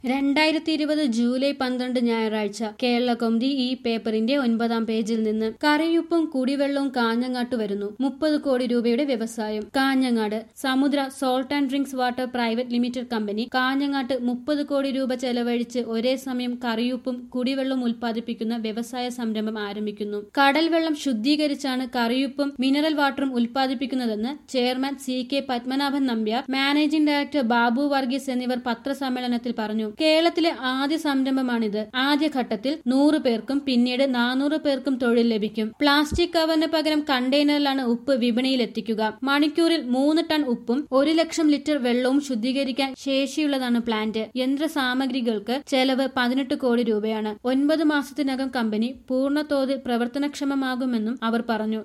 രണ്ടായിരത്തി ഇരുപത് ജൂലൈ പന്ത്രണ്ട് ഞായറാഴ്ച കേരള കൗമുദി ഈ പേപ്പറിന്റെ ഒൻപതാം പേജിൽ നിന്ന് കറിയുപ്പും കുടിവെള്ളവും കാഞ്ഞങ്ങാട്ട് വരുന്നു മുപ്പത് കോടി രൂപയുടെ വ്യവസായം Kanhangad Samudra salt and drinks water private limited company കാഞ്ഞങ്ങാട്ട് മുപ്പത് കോടി രൂപ ചെലവഴിച്ച് ഒരേ സമയം കറിയുപ്പും കുടിവെള്ളവും ഉൽപ്പാദിപ്പിക്കുന്ന വ്യവസായ സംരംഭം ആരംഭിക്കുന്നു കടൽ വെള്ളം ശുദ്ധീകരിച്ചാണ് കറിയുപ്പും മിനറൽ വാട്ടറും ഉൽപ്പാദിപ്പിക്കുന്നതെന്ന് chairman C K Padmanabhan Nambiar managing director Babu Varghese എന്നിവർ പത്രസമ്മേളനത്തിൽ പറഞ്ഞു കേരളത്തിലെ ആദ്യ സംരംഭമാണിത് ആദ്യഘട്ടത്തിൽ നൂറ് പേർക്കും പിന്നീട് നാനൂറ് പേർക്കും തൊഴിൽ ലഭിക്കും പ്ലാസ്റ്റിക് കവറിന് പകരം കണ്ടെയ്നറിലാണ് ഉപ്പ് വിപണിയിൽ എത്തിക്കുക മണിക്കൂറിൽ മൂന്ന് ടൺ ഉപ്പും ഒരു ലക്ഷം ലിറ്റർ വെള്ളവും ശുദ്ധീകരിക്കാൻ ശേഷിയുള്ളതാണ് പ്ലാന്റ് യന്ത്ര സാമഗ്രികൾക്ക് ചെലവ് പതിനെട്ട് കോടി രൂപയാണ് ഒൻപത് മാസത്തിനകം കമ്പനി പൂർണ്ണ തോതിൽ പ്രവർത്തനക്ഷമമാകുമെന്നും അവർ പറഞ്ഞു